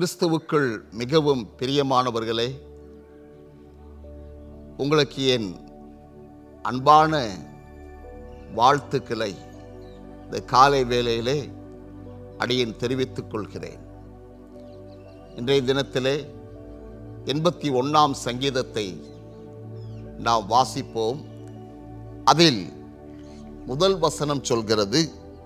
கிறிஸ்துவுக்குள் மிகவும் பிரியமானவர்களே உங்களுக்கு என் அன்பான வாழ்த்துக்களை இந்த காலை வேளையிலே அடியேன் தெரிவித்துக் கொள்கிறேன் இன்றைய தினத்திலே எண்பத்தி ஒன்றாம் சங்கீதத்தை நாம் வாசிப்போம் அதில் முதல் வசனம் சொல்கிறது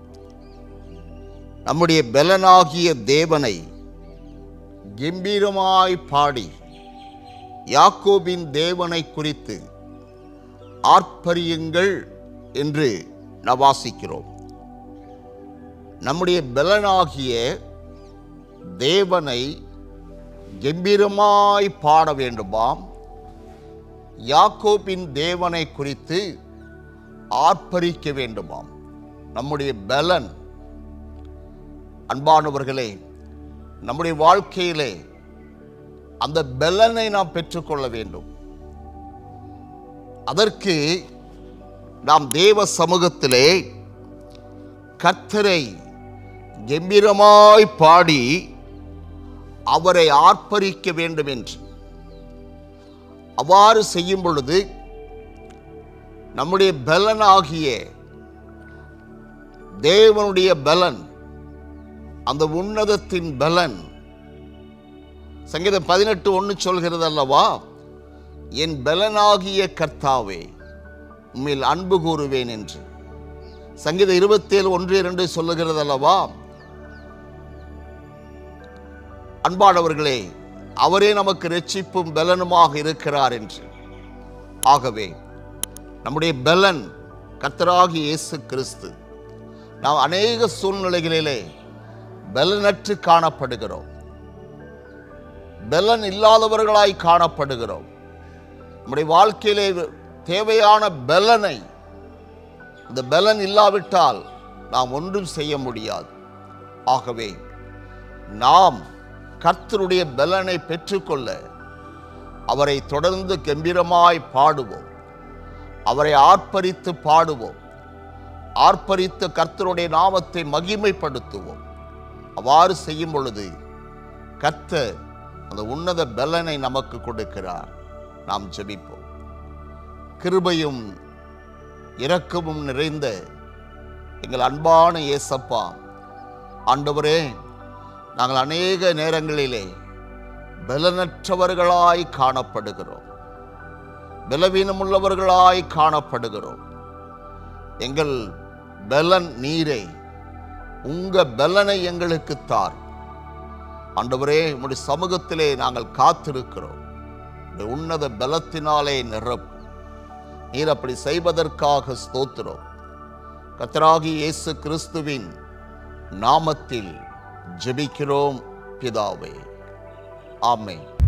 நம்முடைய பலனாகிய தேவனை கம்பீரமாய் பாடி யாக்கோபின் தேவனை குறித்து ஆர்ப்பரியுங்கள் என்று நாம் வாசிக்கிறோம் நம்முடைய பலனாகிய தேவனை கம்பீரமாய் பாட வேண்டுமாம் யாக்கோபின் தேவனை குறித்து ஆர்ப்பரிக்க வேண்டுமாம் நம்முடைய பலன் அன்பானவர்களே நம்முடைய வாழ்க்கையிலே அந்த பலனை நாம் பெற்றுக்கொள்ள வேண்டும் அதற்கு நாம் தேவ சமூகத்திலே கர்த்தரை கம்பீரமாய் பாடி அவரை ஆர்ப்பரிக்க வேண்டும் என்று அவ்வாறு செய்யும் பொழுது நம்முடைய பலனாகிய தேவனுடைய பலன் அந்த உன்னதத்தின் பலன் சங்கீதம் பதினெட்டு ஒன்று சொல்கிறது அல்லவா என் பலனாகிய கர்த்தாவே உம்மில் அன்பு கூறுவேன் என்று சங்கீதம் இருபத்தேழு ஒன்று இரண்டு சொல்லுகிறது அல்லவா அன்பானவர்களே அவரே நமக்கு ரட்சிப்பும் பலனுமாக இருக்கிறார் என்று ஆகவே நம்முடைய பலன் கர்த்தராகி இயேசு கிறிஸ்து நாம் அநேக சூழ்நிலைகளிலே பலனற்று காணப்படுகிறோம் பலன் இல்லாதவர்களாய் காணப்படுகிறோம் நம்முடைய வாழ்க்கையிலே தேவையான பலனை இந்த பலன் இல்லாவிட்டால் நாம் ஒன்றும் செய்ய முடியாது ஆகவே நாம் கர்த்தருடைய பலனை பெற்றுக்கொள்ள அவரை தொடர்ந்து கம்பீரமாய் பாடுவோம் அவரை ஆர்ப்பரித்து பாடுவோம் ஆர்ப்பரித்து கர்த்தருடைய நாமத்தை மகிமைப்படுத்துவோம் அவ்வாறு செய்யும் பொழுது கர்த்தர் அந்த உன்னத பலனை நமக்கு கொடுக்கிறார் நாம் ஜெபிப்போம் கிருபையும் இரக்கமும் நிறைந்த எங்கள் அன்பான இயேசப்பா ஆண்டவரே நாங்கள் அநேக நேரங்களிலே பலனற்றவர்களாய் காணப்படுகிறோம் பலவீனமுள்ளவர்களாய் காணப்படுகிறோம் எங்கள் பலன் நீரே உங்க பலனை எங்களுக்கு தார் ஆண்டவரே உம்முடைய சமூகத்திலே நாங்கள் காத்திருக்கிறோம் உம்முடைய உன்னத பலத்தினாலே நிரப்பு நீர் அப்படி செய்வதற்காக ஸ்தோத்திரம் கத்தராகி இயேசு கிறிஸ்துவின் நாமத்தில் ஜெபிக்கிறோம் பிதாவே ஆமென்